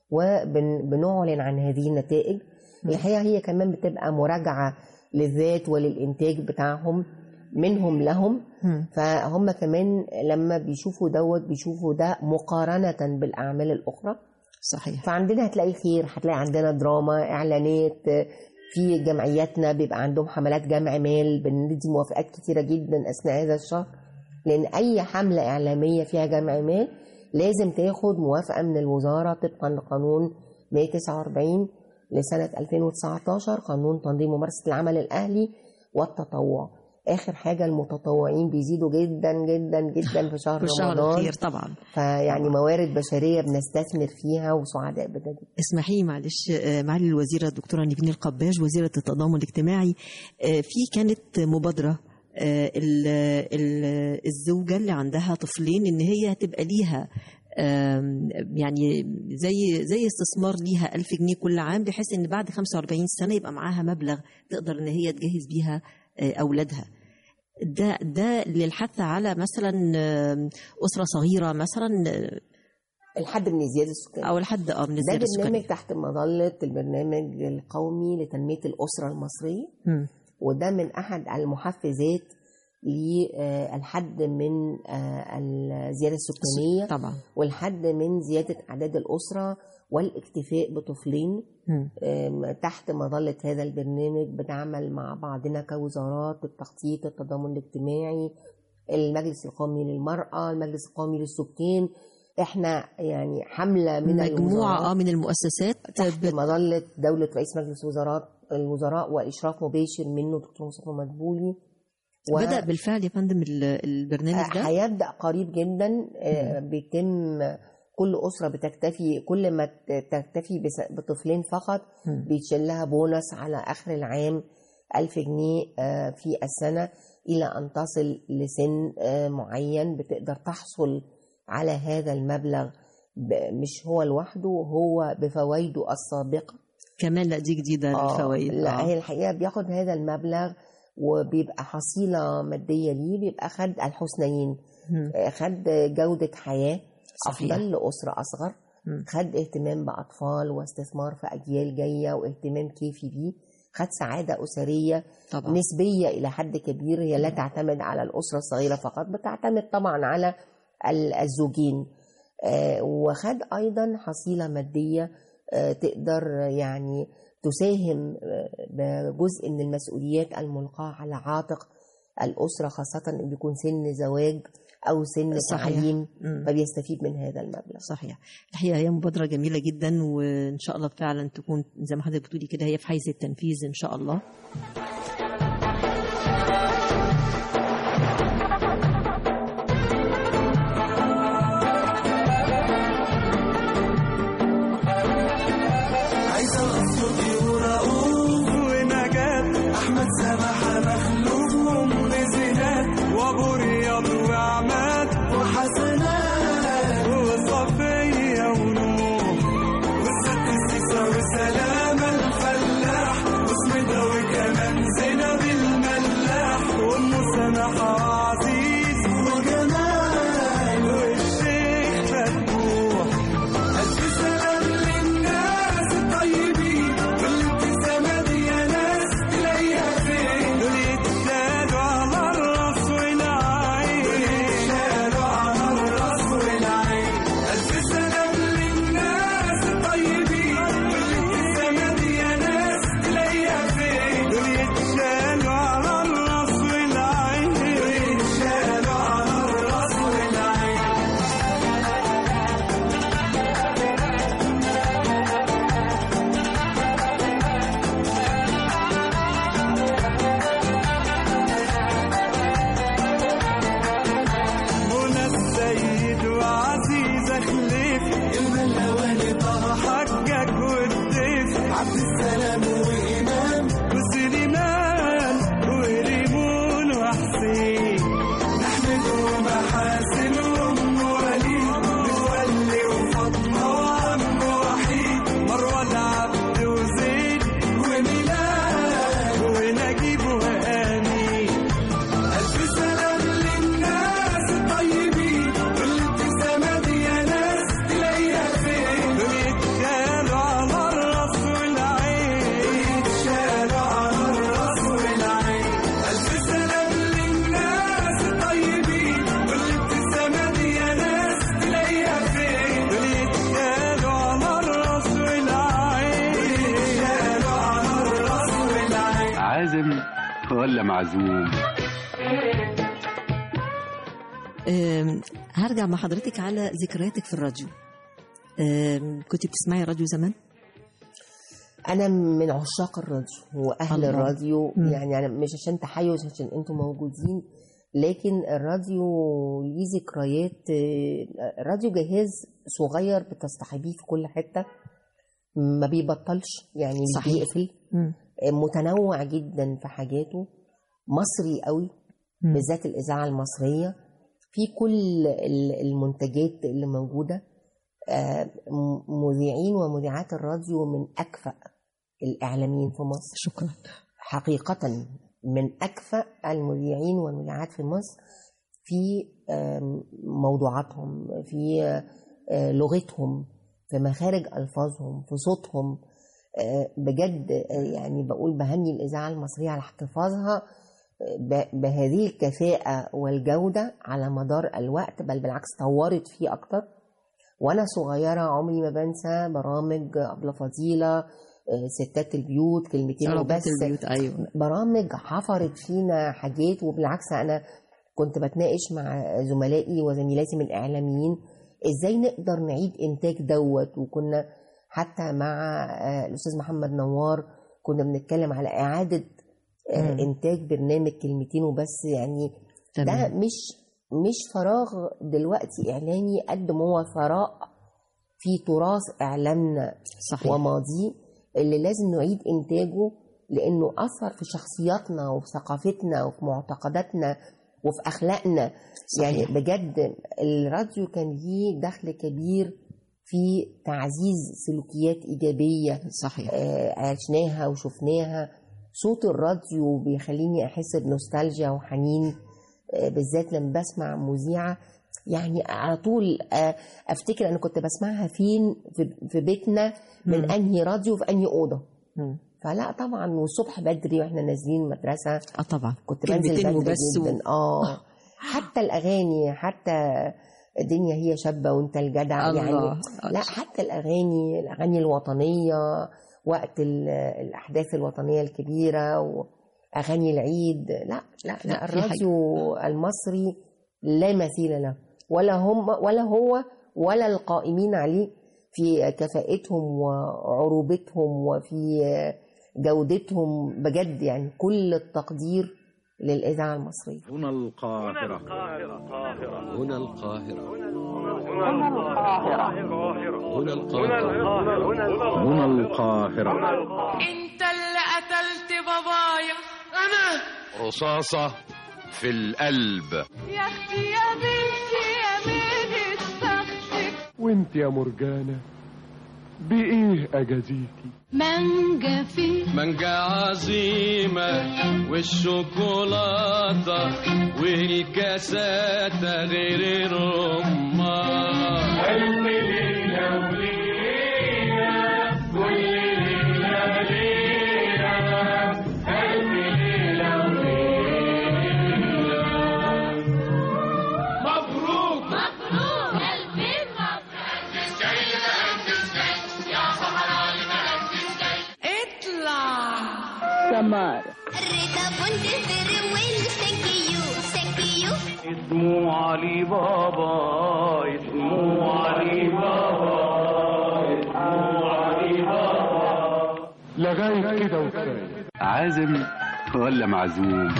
وبنعلن عن هذه النتائج الحقيقة هي كمان بتبقى مراجعة للذات وللإنتاج بتاعهم منهم لهم مم. فهم كمان لما بيشوفوا دوت بيشوفوا ده مقارنة بالأعمال الأخرى صحيح فعندنا هتلاقي خير هتلاقي عندنا دراما إعلانات في جمعياتنا بيبقى عندهم حملات جمع مال بندي موافقات كتيرة جدا أثناء هذا الشهر لأن أي حملة إعلامية فيها جمع مال لازم تاخد موافقة من الوزارة طبقا لقانون 149 لسنة 2019 قانون تنظيم ممارسة العمل الأهلي والتطوع آخر حاجة المتطوعين بيزيدوا جدا جدا جدا في شهر في شهر رمضان الخير طبعا فيعني موارد بشرية بنستثمر فيها وسعداء بده جدا اسمحي لي معلش آه، معالي الوزيرة الدكتورة نيفين القباج وزيرة التضامن الاجتماعي آه، في كانت مبادرة آه، ال- ال- الزوجة اللي عندها طفلين إن هي هتبقى ليها آم، يعني زي زي استثمار ليها ألف جنيه كل عام بحيث إن بعد 45 سنة يبقى معاها مبلغ تقدر إن هي تجهز بيها آه، أولادها ده ده للحث على مثلا آم، أسرة صغيرة مثلا آه، الحد من الزياده السكانيه أو لحد اه من ده الزيادة برنامج السكانية تحت مظله البرنامج القومي لتنميه الاسره المصريه مم. وده من احد المحفزات للحد من آه، الزياده السكانيه طبعا والحد من زياده اعداد الاسره والاكتفاء بطفلين مم. آم، تحت مظله هذا البرنامج بنعمل مع بعضنا كوزارات التخطيط التضامن الاجتماعي المجلس القومي للمراه المجلس القومي للسكان احنا يعني حمله من مجموعة الوزارات اه من المؤسسات تحت بت- مظلة دولة رئيس مجلس وزارات الوزراء وإشراف مباشر منه دكتور مصطفى مدبولي و- بدأ بالفعل يا فندم ال- البرنامج ده هيبدأ قريب جدا آه، بيتم كل أسرة بتكتفي كل ما ت- تكتفي بس- بطفلين فقط مم. بيتشال لها بونص على آخر العام ألف جنيه آه، في السنة إلى أن تصل لسن آه، معين بتقدر تحصل على هذا المبلغ ب- مش هو لوحده هو بفوائده السابقة كمان لا دي جديدة آه، الفوائد لا آه. هي الحقيقه بياخد هذا المبلغ وبيبقى حصيله ماديه ليه بيبقى خد الحسنيين مم. آه، خد جوده حياه صحيح. افضل لاسره اصغر مم. خد اهتمام باطفال واستثمار في اجيال جايه واهتمام كيفي بيه خد سعاده اسريه طبعا نسبيه الى حد كبير هي لا تعتمد على الاسره الصغيره فقط بتعتمد طبعا على ال- الزوجين آه، وخد ايضا حصيله ماديه آه، تقدر يعني تساهم آه، بجزء من المسؤوليات الملقاه على عاتق الاسره خاصه ان بيكون سن زواج او سن صحيح. تعليم مم. فبيستفيد من هذا المبلغ صحيح الحقيقة هي مبادرة جميلة جدا وإن شاء الله فعلا تكون زي ما حضرتك بتقولي كده هي في حيز التنفيذ إن شاء الله عايز صوتي ورؤوف ونجاة احمد سماحة مخلوف وام زينات وابو رياض وعماد وحسنات وصفية ونور والست السيسة وسلامة الفلاح واسمدة وكمان زينب الملاح وام سماحة عزيز وجمال والشيخ فتوح ألف سلام للناس الطيبين والابتسامة دي يا ناس تلاقيها فين دول يتشالوا على الراس والعين يتشالوا على الراس والعين ألف سلام للناس الطيبين والابتسامة دي يا ناس تلاقيها فين دول يتشالوا على الراس والعين يتشالوا على الراس والعين منى السيد وعزيزة خليف الملواني طه حجك والضيف عبد السلام وإمام وسليمان وريمون وحسين نحمد ومحاسن وأم وليد متولي وفاطمة وعم وحيد مروان عبد وزيد وميلاد ونجيب وآمين ألف سلام للناس الطيبين والابتسامة دي يا ناس تلاقيها فين دول يتشالوا على الراس والعين يتشالوا على الراس والعين ألف سلام للناس الطيبين والابتسامة دي يا ناس تلاقيها فين دول يتشالوا على الراس والعين يتشالوا على الراس والعين عازم ولا معزوم أم، هرجع مع حضرتك على ذكرياتك في الراديو أم، كنت بتسمعي راديو زمان؟ انا من عشاق الراديو واهل الله. الراديو مم. يعني أنا مش عشان تحيز عشان انتم موجودين لكن الراديو ليه ذكريات آه، الراديو جهاز صغير بتصطحبيه في كل حته ما بيبطلش يعني مش صحيح. بيقفل مم. متنوع جدا في حاجاته مصري قوي مم. بالذات الإذاعة المصرية في كل ال- المنتجات اللي موجودة آه، م- مذيعين ومذيعات الراديو من أكفأ الإعلاميين في مصر شكرا حقيقة من أكفأ المذيعين والمذيعات في مصر في آم، موضوعاتهم في آه، لغتهم في مخارج ألفاظهم في صوتهم آه، بجد آه، يعني بقول بهني الإذاعة المصرية على احتفاظها آه، ب- بهذه الكفاءة والجودة على مدار الوقت بل بالعكس طورت فيه أكتر وأنا صغيرة عمري ما بنسى برامج أبلة فضيلة آه، ستات البيوت كلمتين ربات وبس البيوت ايوه برامج حفرت فينا حاجات وبالعكس انا كنت بتناقش مع زملائي وزميلاتي من الاعلاميين ازاي نقدر نعيد انتاج دوت وكنا حتى مع آه، الاستاذ محمد نوار كنا بنتكلم على اعاده آه، مم. انتاج برنامج كلمتين وبس يعني ده تمام مش مش فراغ دلوقتي اعلامي قد ما هو ثراء في تراث اعلامنا صحيح وماضيه اللي لازم نعيد إنتاجه لأنه أثر في شخصياتنا وفي ثقافتنا وفي معتقداتنا وفي أخلاقنا صحيح. يعني بجد الراديو كان ليه دخل كبير في تعزيز سلوكيات إيجابية صحيح آه، عشناها وشفناها صوت الراديو بيخليني أحس بنوستالجيا وحنين آه، بالذات لما بسمع مذيعة يعني على طول آه، أفتكر أنا كنت بسمعها فين في- في بيتنا من مم. أنهي راديو في أنهي أوضة مم. فلا طبعا والصبح بدري واحنا نازلين المدرسة اه طبعا كنت بنزل كلمتين بدري وبس و- جدا اه حتى الأغاني حتى الدنيا هي شابة وانت الجدع يعني الله لا حتى الأغاني الأغاني الوطنية وقت ال- الأحداث الوطنية الكبيرة وأغاني العيد لا لا, لا، لا في الراديو المصري لا مثيل له ولا هم ولا هو ولا القائمين عليه في كفاءتهم وعروبتهم وفي جودتهم بجد يعني كل التقدير للإذاعة المصرية هنا القاهرة هنا القاهرة هنا القاهرة هنا القاهرة انت اللي قتلت بابايا انا رصاصة في القلب يا اختي يا بنتي يا ميلة بختك وانت يا مرجانة بإيه أجازيكي مانجا في مانجا عظيمة والشوكولاتة والكاسات غير الرمان حلم ليلة وليلة كل ليلة ليلة حلم ليلة وليلة مبروك اطلع الرضا كنت سر والسكيو سكيو اسمه علي بابا اسمه علي بابا اسمه علي بابا لغاية كده وكفاية عازم ولا معزوم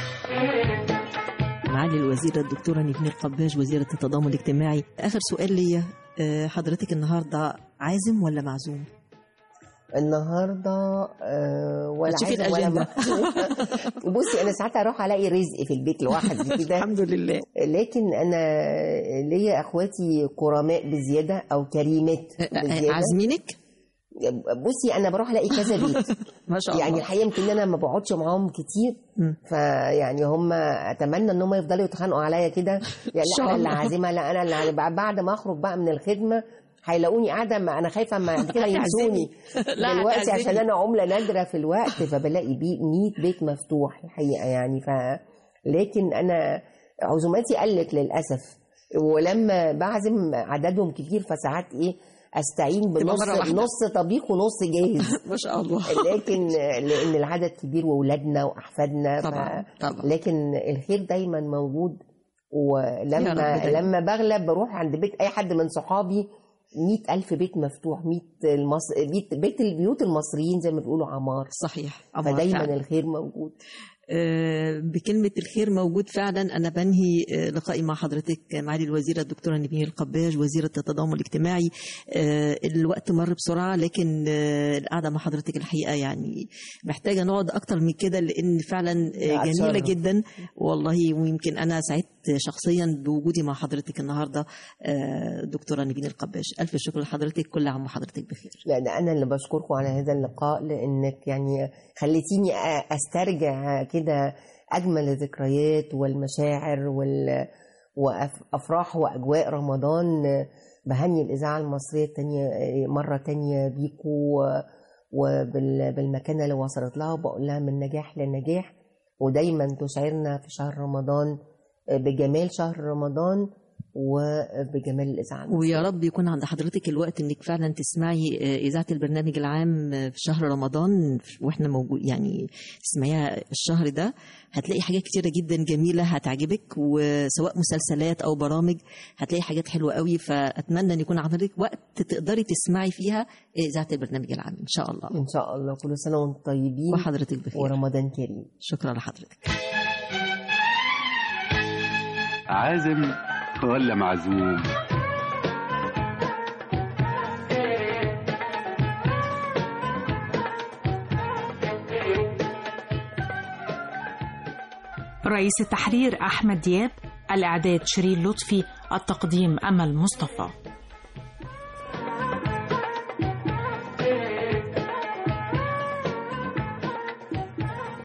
معالي الوزيرة الدكتورة نيفين القباج وزيرة التضامن الاجتماعي آخر سؤال ليا آه، حضرتك النهاردة عازم ولا معزوم؟ النهارده آه ولا هتشوفي عايزة ولا الأجندة. معزومة. بصي انا ساعات اروح الاقي رزق في البيت لوحدي كده الحمد لله لكن انا ليا اخواتي كرماء بزياده او كريمات بزياده عازمينك؟ بصي انا بروح الاقي كذا بيت ما شاء الله يعني الحقيقه يمكن انا ما بقعدش معاهم كتير مم. فيعني هم اتمنى ان هم يفضلوا يتخانقوا عليا كده يعني شاء لا انا اللي الله. عازمه لا انا اللي عازمة. بعد ما اخرج بقى من الخدمه هيلاقوني قاعده ما انا خايفه اما بعد كده ينسوني لا، دلوقتي هتعزمي. عشان انا عمله نادره في الوقت فبلاقي بي 100 بيت مفتوح الحقيقه يعني ف لكن انا عزوماتي قلت للاسف ولما بعزم عددهم كتير فساعات ايه استعين تبقى بنص مرة واحدة. نص طبيخ ونص جاهز ما شاء الله لكن لان العدد كبير واولادنا واحفادنا طبعا طبعا لكن الخير دايما موجود يا ولما رب دايما. لما بغلب بروح عند بيت اي حد من صحابي مئة ألف بيت مفتوح مئة المص... بيت, بيت البيوت المصريين زي ما بيقولوا عمار صحيح عمار فدايما فعلا. الخير موجود آه، بكلمة الخير موجود فعلا أنا بنهي آه، لقائي مع حضرتك معالي الوزيرة الدكتورة نبيل القباج وزيرة التضامن الاجتماعي آه، الوقت مر بسرعة لكن آه، القعدة مع حضرتك الحقيقة يعني محتاجة نقعد أكتر من كده لأن فعلا آه، لا، جميلة أتشرف. جدا والله ويمكن أنا سعدت شخصيا بوجودي مع حضرتك النهاردة آه، دكتورة نبيل القباج ألف شكر لحضرتك كل عام وحضرتك بخير لا ده انا اللي بشكركم على هذا اللقاء لانك يعني خليتيني أ- استرجع كده اجمل الذكريات والمشاعر وال وافراح واجواء رمضان بهني الاذاعه المصريه التانية مره تانية بيكو وبالمكانه اللي وصلت لها وبقول لها من نجاح لنجاح ودايما تشعرنا في شهر رمضان بجمال شهر رمضان وبجمال الاذاعه المصرية. ويا رب يكون عند حضرتك الوقت انك فعلا تسمعي آه، اذاعه البرنامج العام آه، في شهر رمضان واحنا موجود يعني تسمعيها الشهر ده هتلاقي حاجات كتيره جدا جميله هتعجبك وسواء مسلسلات او برامج هتلاقي حاجات حلوه قوي فاتمنى ان يكون عندك وقت تقدري تسمعي فيها اذاعه البرنامج العام ان شاء الله ان شاء الله كل سنه وانتم طيبين وحضرتك بخير ورمضان كريم شكرا لحضرتك عازم ولا معزوم رئيس التحرير أحمد دياب الإعداد شيرين لطفي التقديم أمل مصطفى